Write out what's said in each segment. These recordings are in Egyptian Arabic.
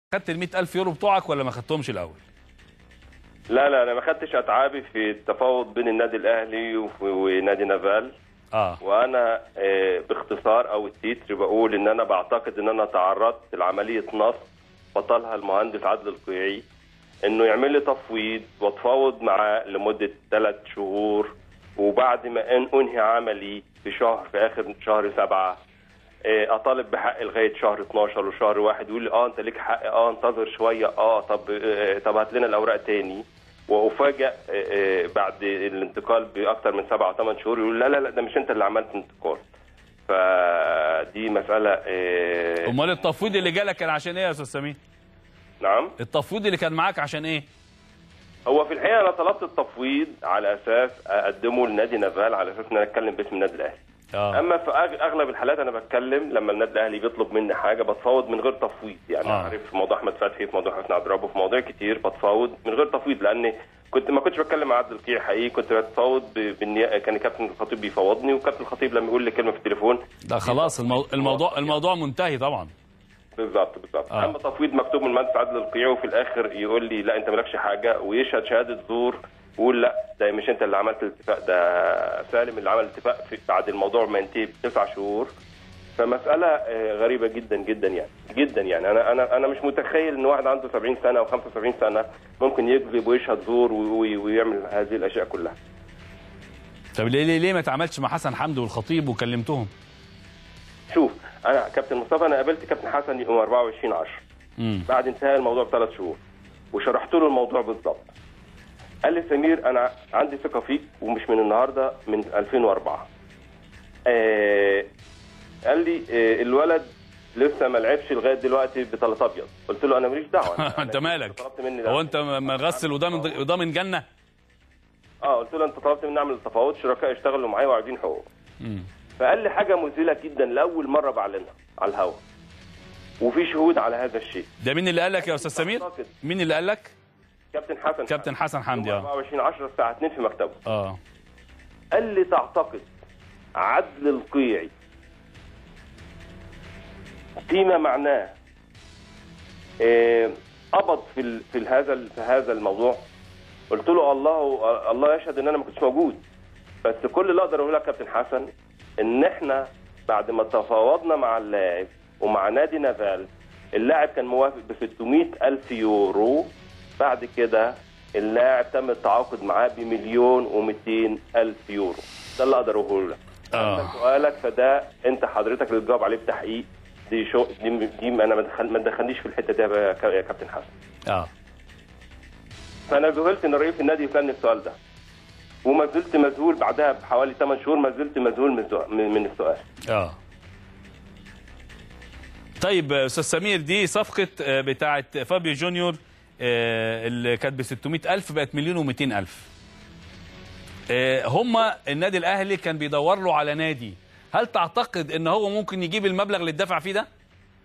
خدت ال 100000 يورو بتوعك ولا ما خدتهمش الاول لا لا انا ما خدتش اتعابي في التفاوض بين النادي الاهلي وف- ونادي نافال اه وانا آه، باختصار او التتر بقول ان انا بعتقد ان انا تعرضت لعمليه نصب بطلها المهندس عادل القيعي انه يعمل لي تفويض واتفاوض معاه لمده ثلاث شهور وبعد ما أن انهي عملي في شهر في اخر شهر سبعه آه، اطالب بحق لغايه شهر 12 وشهر واحد يقول لي اه انت ليك حق اه انتظر شويه اه طب آه، طب هات لنا الاوراق تاني وافاجئ آه، آه، بعد الانتقال باكثر من سبع او ثمان شهور يقول لا لا لا ده مش انت اللي عملت انتقال فدي مساله آه، امال التفويض اللي جالك كان عشان ايه يا استاذ سمير نعم التفويض اللي كان معاك عشان ايه هو في الحقيقه انا طلبت التفويض على اساس اقدمه لنادي نافال على اساس ان انا اتكلم باسم النادي الاهلي اه اما في أغ- اغلب الحالات انا بتكلم لما النادي الاهلي بيطلب مني حاجه بتفاوض من غير تفويض يعني آه. آه. عارف في موضوع احمد فتحي في موضوع حسني عبد الرب في مواضيع كتير بتفاوض من غير تفويض لان كنت ما كنتش بتكلم مع عبد القيع حقيقي كنت بتفاوض ب- بالنيا... كان كابتن الخطيب بيفاوضني وكابتن الخطيب لما يقول لي كلمه في التليفون ده خلاص المو... الموضوع الموضوع منتهي طبعا بالظبط بالظبط آه. اما تفويض مكتوب من المهندس عادل القيعي وفي الاخر يقول لي لا انت مالكش حاجه ويشهد شهاده زور ويقول لا ده مش انت اللي عملت الاتفاق ده سالم اللي عمل الاتفاق في بعد الموضوع ما ينتهي بتسع شهور فمساله آه، غريبه جدا جدا يعني جدا يعني انا انا انا مش متخيل ان واحد عنده 70 سنه او 75 سنه ممكن يكذب ويشهد زور وي- وي- ويعمل هذه الاشياء كلها طب ليه ليه, ليه ما اتعاملتش مع حسن حمدي والخطيب وكلمتهم شوف انا كابتن مصطفى انا قابلت كابتن حسن يوم 24 10 امم بعد انتهاء الموضوع بثلاث شهور وشرحت له الموضوع بالظبط قال لي سمير انا عندي ثقه فيك ومش من النهارده من 2004 آه قال لي آه الولد لسه ما لعبش لغايه دلوقتي بطلط ابيض قلت له انا ماليش دعوه أنا- انت أنا مالك طلبت مني ده. هو انت مغسل وده من وده من جنه اه قلت له انت طلبت مني اعمل تفاوض شركاء يشتغلوا معايا وعايزين حقوق امم فقال لي حاجه مذهله جدا لاول مره بعلنها على الهواء وفي شهود على هذا الشيء ده مين اللي قال لك يا استاذ سمير أعتقد مين اللي قال لك كابتن حسن كابتن حسن حمدي يوم اه 24 10 الساعه 2 في مكتبه اه قال لي تعتقد عدل القيعي فيما معناه آه، قبض في ال- في ال- هذا ال- في هذا الموضوع قلت له الله الله يشهد ان انا ما كنتش موجود بس كل اللي اقدر اقوله لك كابتن حسن ان احنا بعد ما تفاوضنا مع اللاعب ومع نادي نافال اللاعب كان موافق ب 600 الف يورو بعد كده اللاعب تم التعاقد معاه بمليون و200 الف يورو ده اللي اقدر اقوله لك اه أما سؤالك فده انت حضرتك اللي تجاوب عليه بتحقيق دي شو دي, دي انا ما دخل- ما تدخلنيش في الحته دي يا كا- يا كابتن حسن اه فانا ذهلت ان رئيس النادي يسالني السؤال ده وما زلت مذهول بعدها بحوالي 8 شهور ما زلت مذهول من السؤال- من من السؤال اه طيب آه، استاذ سمير دي صفقه آه، بتاعه فابيو جونيور آه، اللي كانت ب 600000 بقت مليون و200 الف هم النادي الاهلي كان بيدور له على نادي هل تعتقد ان هو ممكن يجيب المبلغ اللي اتدفع فيه ده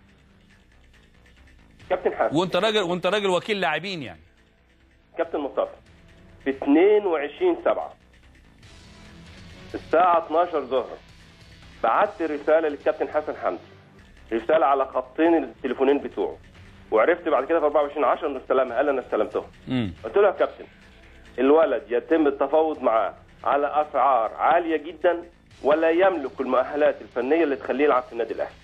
كابتن حسن وانت راجل وانت راجل وكيل لاعبين يعني كابتن مصطفى في 22 7 الساعة 12 ظهرا بعت رسالة للكابتن حسن حمدي رسالة على خطين التليفونين بتوعه وعرفت بعد كده في 24 10 انه استلمها قال انا استلمتهم امم قلت له يا كابتن الولد يتم التفاوض معاه على اسعار عاليه جدا ولا يملك المؤهلات الفنيه اللي تخليه يلعب في النادي الاهلي.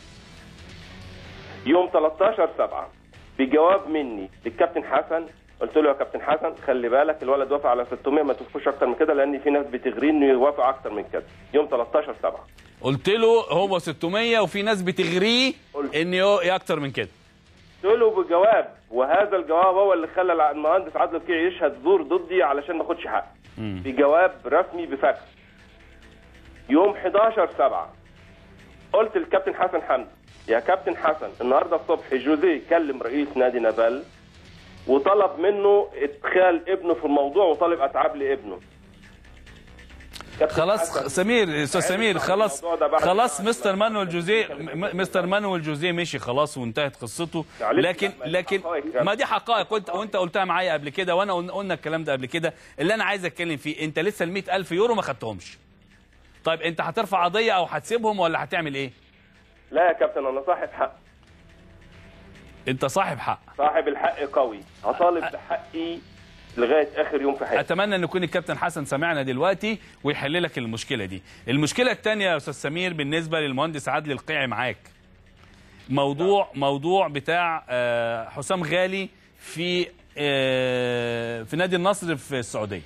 يوم 13 7 بجواب مني للكابتن حسن قلت له يا كابتن حسن خلي بالك الولد وافق على 600 ما توافقوش اكتر من كده لان في ناس بتغريه انه يوافق اكتر من كده. يوم 13 7 قلت له هو 600 وفي ناس بتغريه قلت. ان يو- اكتر من كده قلت له بجواب وهذا الجواب هو اللي خلى المهندس عادل القيعي يشهد زور ضدي علشان ما اخدش حقي. مم. بجواب رسمي بفاكس يوم 11 7 قلت للكابتن حسن حمدي يا كابتن حسن النهارده الصبح جوزيه كلم رئيس نادي نافال وطلب منه ادخال ابنه في الموضوع وطلب اتعاب لابنه كابتن خلاص حسن، سمير استاذ عرف سمير عن خلاص الموضوع ده بعد خلاص ما- مستر ما- مانويل ما- جوزيه ما- م- مستر مانويل جوزيه مشي خلاص وانتهت قصته معلش، لكن ما- ما- لكن حقائق. ما دي حقائق وانت وانت قلتها معايا قبل كده وانا قلنا قلنا الكلام ده قبل كده اللي انا عايز اتكلم فيه انت لسه ال 100000 يورو ما خدتهمش طيب انت هترفع قضيه او هتسيبهم ولا هتعمل ايه لا يا كابتن انا صاحب حق انت صاحب حق صاحب الحق قوي هطالب بحقي لغايه اخر يوم في حياتي اتمنى ان يكون الكابتن حسن سمعنا دلوقتي ويحل لك المشكله دي المشكله الثانيه يا استاذ سمير بالنسبه للمهندس عادل القيعي معاك موضوع موضوع بتاع آه، حسام غالي في آه، في نادي النصر في السعوديه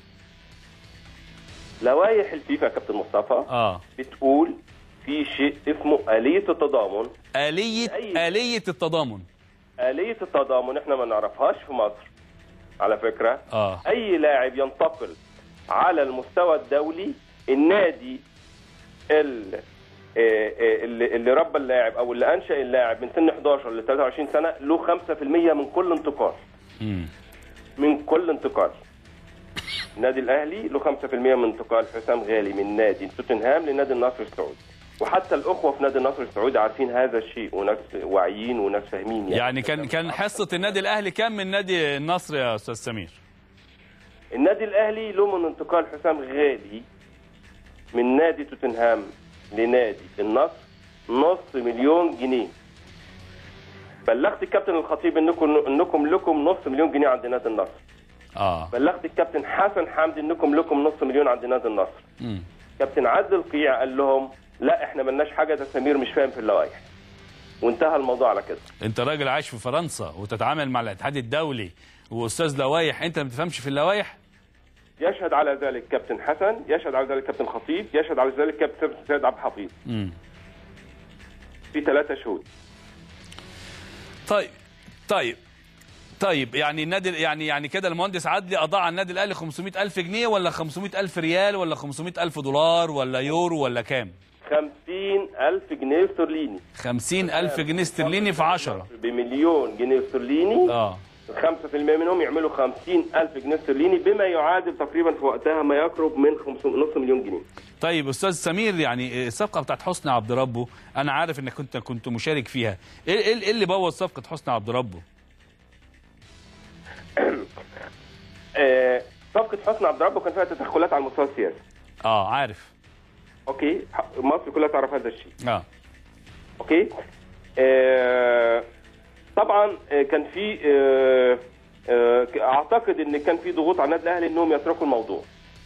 لوائح الفيفا يا كابتن مصطفى اه بتقول في شيء اسمه آلية التضامن آلية أي- آلية التضامن آلية التضامن احنا ما نعرفهاش في مصر على فكرة اه أي لاعب ينتقل على المستوى الدولي النادي ال- آه، آه، اللي اللي ربى اللاعب او اللي انشا اللاعب من سن 11 ل 23 سنه له 5% من كل انتقال مم. من كل انتقال النادي الاهلي له 5% من انتقال حسام غالي من نادي توتنهام لنادي النصر السعودي وحتى الاخوه في نادي النصر السعودي عارفين هذا الشيء وناس واعيين وناس فاهمين يعني, يعني كان كان حصه النادي الاهلي كام من نادي النصر يا استاذ سمير النادي الاهلي له من انتقال حسام غالي من نادي توتنهام لنادي النصر نص مليون جنيه بلغت الكابتن الخطيب انكم انكم لكم نص مليون جنيه عند نادي النصر اه بلغت الكابتن حسن حمدي انكم لكم نص مليون عند نادي النصر مم. كابتن عادل القيع قال لهم لا احنا ملناش حاجه ده سمير مش فاهم في اللوائح وانتهى الموضوع على كده انت راجل عايش في فرنسا وتتعامل مع الاتحاد الدولي واستاذ لوايح انت ما بتفهمش في اللوايح يشهد على ذلك كابتن حسن يشهد على ذلك كابتن خطيب يشهد على ذلك كابتن سيد عبد الحفيظ مم. في ثلاثه شهود طيب طيب طيب يعني النادي يعني يعني كده المهندس عدلي اضاع على النادي الاهلي 500 الف جنيه ولا 500 الف ريال ولا 500 الف دولار ولا يورو ولا كام 50000 جنيه استرليني 50 الف جنيه استرليني في 10 بمليون جنيه استرليني اه 5% منهم يعملوا 50000 جنيه استرليني بما يعادل تقريبا في وقتها ما يقرب من 500 نص مليون جنيه طيب استاذ سمير يعني الصفقه بتاعت حسني عبد ربه انا عارف انك كنت كنت مشارك فيها ايه ايه إيه اللي بوظ صفقه حسني عبد ربه آه، صفقه حسن عبد ربه كان فيها تدخلات على المستوى السياسي اه عارف اوكي ح- مصر كلها تعرف هذا الشيء اه اوكي آه، طبعا آه، كان في آه، آه، اعتقد ان كان في ضغوط على النادي الاهلي انهم يتركوا الموضوع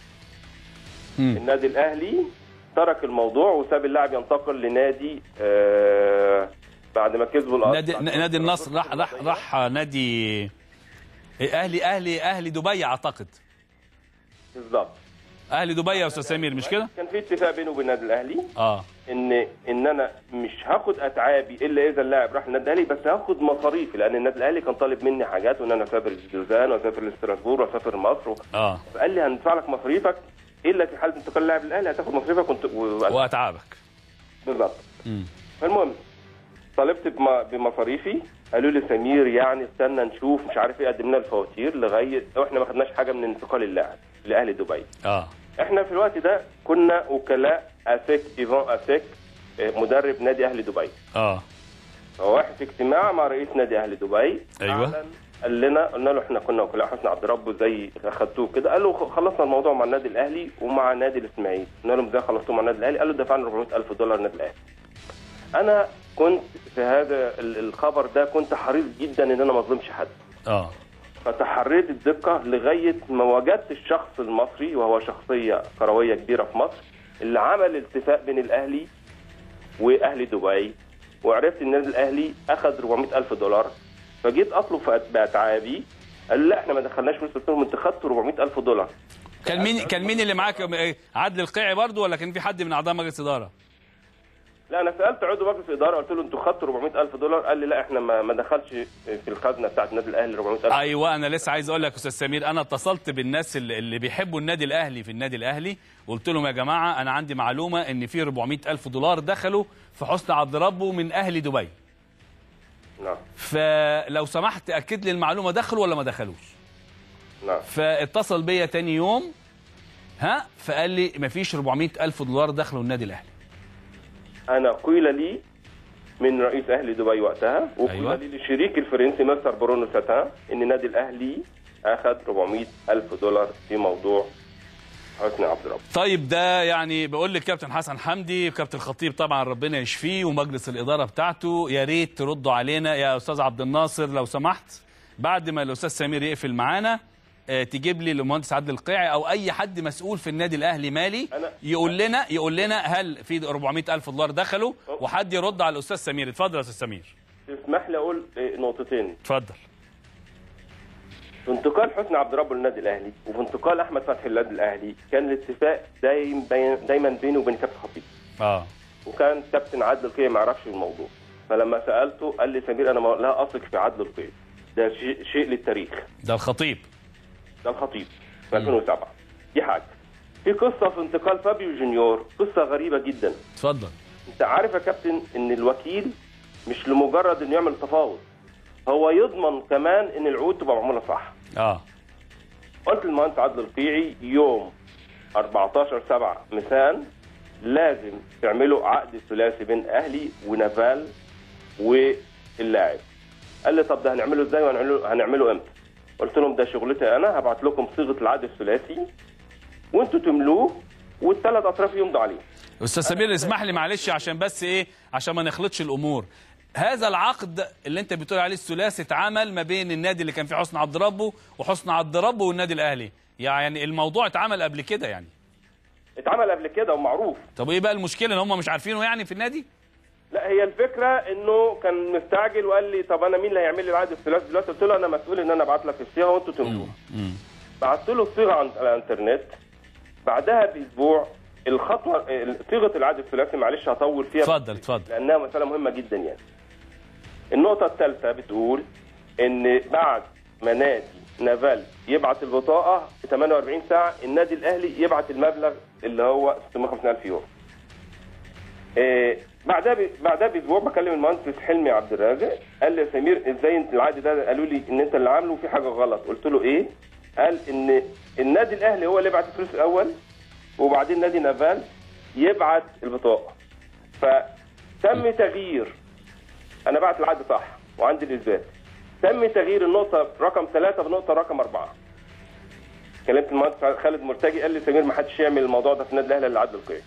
مم. النادي الاهلي ترك الموضوع وساب اللاعب ينتقل لنادي آه، بعد ما كسبوا الأرض نادي نادي النصر راح راح راح نادي اهلي اهلي اهلي دبي اعتقد بالظبط اهلي دبي يا استاذ سمير مش كده كان في اتفاق بينه وبين النادي الاهلي اه ان ان انا مش هاخد اتعابي الا اذا اللاعب راح النادي الاهلي بس هاخد مصاريفي لان النادي الاهلي كان طالب مني حاجات وان انا اسافر الجوزان واسافر لستراسبور واسافر مصر اه فقال لي هندفع لك مصاريفك الا في حاله انتقال اللاعب للاهلي هتاخد مصاريفك وانت و... واتعابك بالظبط مم. فالمهم طالبت بم... بمصاريفي قالوا لي سمير يعني استنى نشوف مش عارف ايه قدمنا الفواتير لغايه واحنا ما خدناش حاجه من انتقال اللاعب لاهلي دبي اه احنا في الوقت ده كنا وكلاء اسيك ايفان اسيك آه، مدرب نادي اهلي دبي اه فواحد في اجتماع مع رئيس نادي اهلي دبي أيوة. أعلن قال لنا قلنا له احنا كنا وكلاء حسن عبد ربه زي اخدتوه كده قال له خ- خلصنا الموضوع مع النادي الاهلي ومع نادي الاسماعيلي قلنا لهم ازاي خلصتوه مع النادي الاهلي قال له دفعنا 400000 دولار النادي الاهلي انا كنت في هذا ال- الخبر ده كنت حريص جدا ان انا ما اظلمش حد اه فتحريت الدقة لغاية ما وجدت الشخص المصري وهو شخصية كروية كبيرة في مصر اللي عمل اتفاق بين الأهلي وأهلي دبي وعرفت إن النادي الأهلي أخذ 400 ألف دولار فجيت أطلب في أت- بأتعابي قالوا لا احنا ما دخلناش فلوس قلت لهم انت خدتوا 400 ألف دولار كان مين كان مين اللي معاك إيه، عادل القيعي برضو ولا كان في حد من اعضاء مجلس اداره لا انا سالت عضو مجلس الاداره قلت له انتوا خدتوا 400 الف دولار قال لي لا احنا ما, ما دخلش في الخزنه بتاعت النادي الاهلي 400 الف ايوه انا لسه عايز اقول لك استاذ سمير انا اتصلت بالناس اللي, اللي بيحبوا النادي الاهلي في النادي الاهلي قلت لهم يا جماعه انا عندي معلومه ان في 400 الف دولار دخلوا في حسن عبد ربه من اهل دبي نعم فلو سمحت اكد لي المعلومه دخلوا ولا ما دخلوش نعم فاتصل بيا تاني يوم ها فقال لي مفيش 400 الف دولار دخلوا النادي الاهلي انا قيل لي من رئيس اهلي دبي وقتها وقيل أيوة. لي للشريك الفرنسي مستر برونو ساتان ان النادي الاهلي اخذ 400 الف دولار في موضوع حسني عبد رب طيب ده يعني بقول لك كابتن حسن حمدي كابتن الخطيب طبعا ربنا يشفيه ومجلس الاداره بتاعته يا ريت تردوا علينا يا استاذ عبد الناصر لو سمحت بعد ما الاستاذ سمير يقفل معانا آه، تجيب لي المهندس عادل القيعي او اي حد مسؤول في النادي الاهلي مالي أنا- يقول لنا يقول لنا هل في 400 الف دولار دخلوا وحد يرد على الاستاذ سمير اتفضل يا استاذ سمير تسمح لي اقول إيه، نقطتين اتفضل في انتقال حسني عبد رب للنادي الاهلي وفي انتقال احمد فتحي للنادي الاهلي كان الاتفاق دايم بين دايما بينه وبين كابتن خطيب اه وكان كابتن عادل القيعي ما يعرفش الموضوع فلما سالته قال لي سمير انا ما- لا اثق في عادل القيعي ده شيء, شيء للتاريخ ده الخطيب ده الخطيب في 2007 دي حاجه في قصه في انتقال فابيو جونيور قصه غريبه جدا اتفضل انت عارف يا كابتن ان الوكيل مش لمجرد انه يعمل تفاوض هو يضمن كمان ان العقود تبقى معموله صح اه قلت للمهندس عادل القيعي يوم 14 7 مساء لازم تعملوا عقد ثلاثي بين اهلي ونافال واللاعب قال لي طب ده هنعمله ازاي وهنعمله هنعمله امتى قلت لهم ده شغلتي انا هبعت لكم صيغه العقد الثلاثي وانتوا تملوه والثلاث اطراف يمضوا عليه استاذ سمير اسمح لي معلش عشان بس ايه عشان ما نخلطش الامور هذا العقد اللي انت بتقول عليه الثلاثي اتعمل ما بين النادي اللي كان فيه حسن عبد ربه وحسن عبد ربه والنادي الاهلي يعني الموضوع اتعمل قبل كده يعني اتعمل قبل كده ومعروف طب ايه بقى المشكله ان هم مش عارفينه يعني في النادي لا هي الفكره انه كان مستعجل وقال لي طب انا مين اللي هيعمل لي العقد الثلاثي دلوقتي قلت له انا مسؤول ان انا ابعت لك الصيغه وانتوا تملوها امم بعت له الصيغه عن- على الانترنت بعدها باسبوع الخطوه صيغه العقد الثلاثي معلش هطول فيها اتفضل اتفضل لانها مساله مهمه جدا يعني النقطه الثالثه بتقول ان بعد ما نادي نافال يبعت البطاقه في 48 ساعه النادي الاهلي يبعت المبلغ اللي هو 650000 يورو إيه بعدها ب... بعدها باسبوع بكلم المهندس حلمي عبد الرازق قال لي يا سمير ازاي انت العقد ده قالوا لي ان انت اللي عامله وفي حاجه غلط قلت له ايه قال ان النادي الاهلي هو اللي يبعت الفلوس الاول وبعدين نادي نافال يبعت البطاقه فتم تغيير انا بعت العقد صح وعندي الاثبات تم تغيير النقطه رقم ثلاثة بنقطه رقم أربعة كلمت المهندس خالد مرتجي قال لي سمير ما حدش يعمل الموضوع ده في النادي الاهلي الا عدل القيعي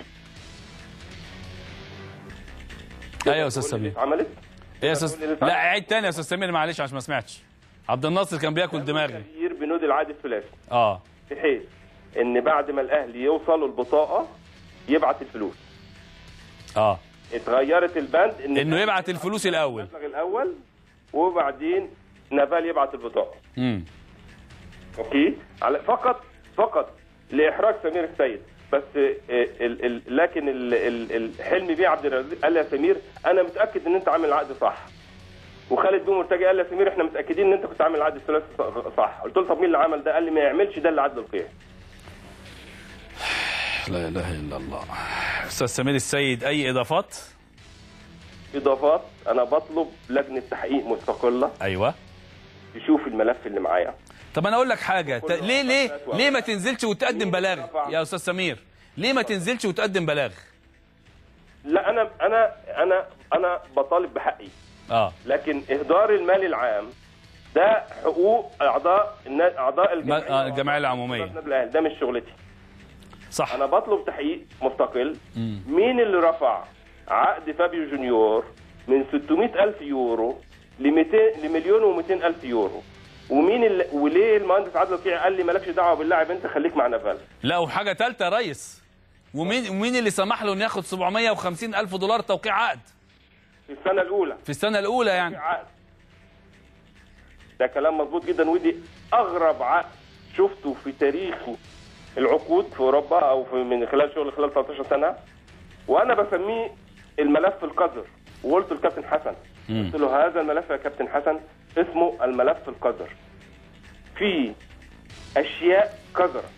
ايوه يا استاذ سمير عملت ايه يا استاذ لا عيد تاني يا استاذ سمير معلش عشان ما سمعتش عبد الناصر كان بياكل دماغي تغيير بنود العقد الثلاثي اه بحيث ان بعد ما الاهلي يوصلوا البطاقه يبعت الفلوس اه اتغيرت البند ان انه يبعت الفلوس الاول المبلغ الاول وبعدين نافال يبعت البطاقه امم اوكي على فقط فقط لاحراج سمير السيد بس آه، ال ال لكن ال ال الحلمي بيه عبد الرزاق قال لي يا سمير انا متاكد ان انت عامل العقد صح وخالد بيه مرتجي قال لي يا سمير احنا متاكدين ان انت كنت عامل العقد الثلاثي ص- صح قلت له طب مين اللي عمل ده قال لي ما يعملش ده اللي عدل القيعي لا اله الا الله استاذ سمير السيد اي اضافات اضافات انا بطلب لجنه تحقيق مستقله ايوه تشوف الملف اللي معايا طب انا اقول لك حاجه ت... ليه ليه ليه ما تنزلش وتقدم بلاغ يا استاذ سمير ليه ما تنزلش وتقدم بلاغ لا انا انا انا انا بطالب بحقي اه لكن اهدار المال العام ده حقوق اعضاء النا- اعضاء الجمعيه آه، الجمعية العمومية. النادي الأهلي. ده مش شغلتي صح انا بطلب تحقيق مستقل مم. مين اللي رفع عقد فابيو جونيور من 600 الف يورو ل 200 لمليون و200 الف يورو ومين اللي وليه المهندس عادل القيعي قال لي مالكش دعوه باللاعب انت خليك مع نافال لا وحاجه ثالثه يا ريس ومين ومين اللي سمح له انه ياخد 750 الف دولار توقيع عقد في السنه الاولى في السنه الاولى يعني عقد ده كلام مظبوط جدا ودي اغرب عقد شفته في تاريخ العقود في اوروبا او في من خلال شغل خلال 13 سنه وانا بسميه الملف القذر وقلت للكابتن حسن مم. قلت له هذا الملف يا كابتن حسن اسمه الملف القذر في اشياء قذره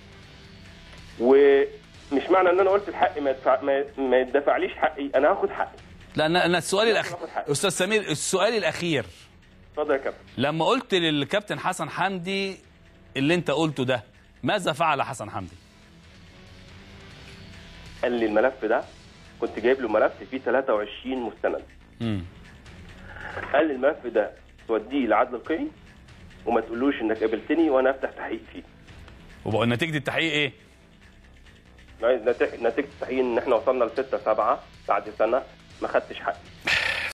ومش معنى ان انا قلت الحق ما يدفع ما ما يدفعليش حقي انا هاخد حقي لان انا السؤال الاخير آخد حقي. استاذ سمير السؤال الاخير اتفضل يا كابتن لما قلت للكابتن حسن حمدي اللي انت قلته ده ماذا فعل حسن حمدي قال لي الملف ده كنت جايب له ملف فيه 23 مستند امم قال لي الملف ده توديه لعدل القيعي وما تقولوش انك قابلتني وانا افتح تحقيق فيه وبقى نتيجه التحقيق ايه نتيجه التحقيق ان احنا وصلنا ل 6 7 بعد سنه ما خدتش حقي